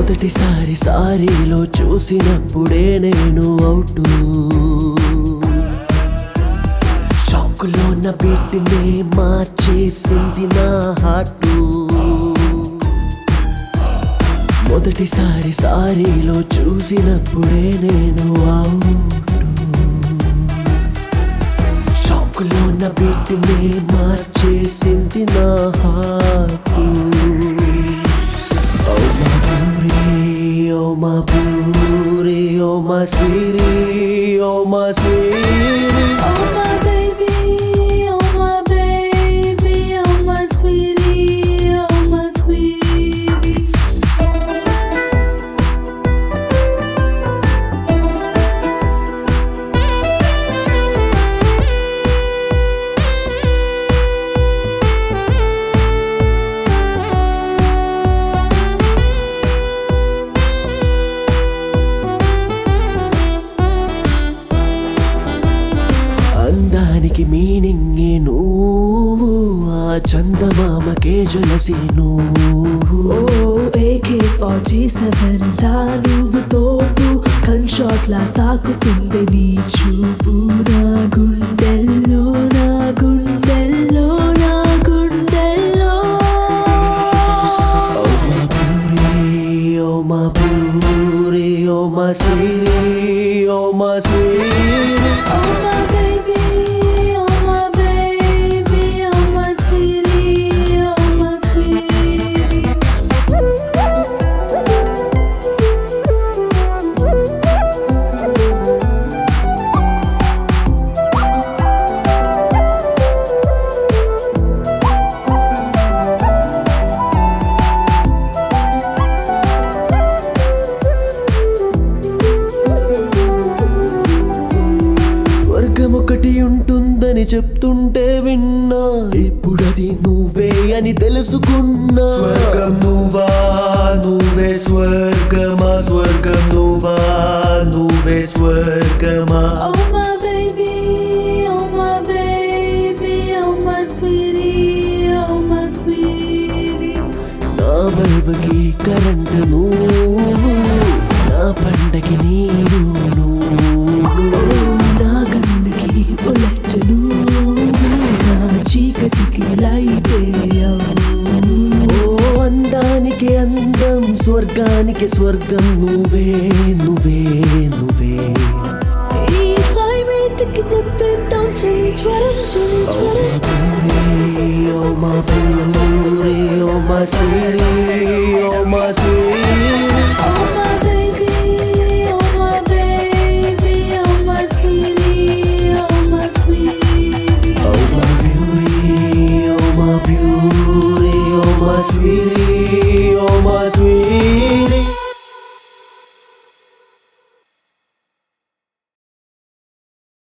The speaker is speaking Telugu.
మొదటిసారి సారీలో చూసినప్పుడే నేను అవుటు షాకులో ఉన్న బీట్నే మార్చేసింది నా హార్టు మొదటిసారి సారీలో చూసినప్పుడే నేను అవుటు షాకులో ఉన్న బీట్నే మార్చేసింది నా హార్టు ఓ మా పూరి ఓ మా పూరి ఓ మా స్వీరి ఓ మా స్వీరి Oh my baby, oh my baby, oh my sweetie, oh my sweetie. అందానికి మీనింగే నువ్వు ఆ చందమామకే జలసి నువ్వు ఓ ఏకే ఫార్టీ సెవెన్ లా నువ్వు తోపు కన్ షాట్ లా తాకుతుంది నీ చూపు నా గుండెల్లో నా గుండెల్లో నా గుండెల్లో ఓ మా పూరి ఓ మా స్వీరి ఓ మా స్వీరి Oh my baby, oh my baby, oh my sweetie, oh my sweetie. స్వర్గం ఒకటి ఉంటుందని చెప్తుంటే విన్నా ఇప్పుడది నువ్వే అని తెలుసుకున్నా స్వర్గం నువ్వా నువ్వే స్వర్గమా స్వర్గం నువ్వా నువ్వే స్వర్గమా Oh my baby, oh my baby, oh my sweetie, oh my sweetie. నా బల్బకి కరెంట్ నువ్వు నా పండకి నీరు నువ్వు నా కన్నుకి బుల్లెట్ నువ్వు నా చీకటికి లైట్ ఓ అందానికి అందం స్వర్గానికి స్వర్గం నువ్వే నువ్వే నువ్వే ఈ క్లైమేట్ కి తిప్పిద్దాం చలి జ్వరం చలి జ్వరం పూరి ఓ మా పూరి ఓ మా శ్రీ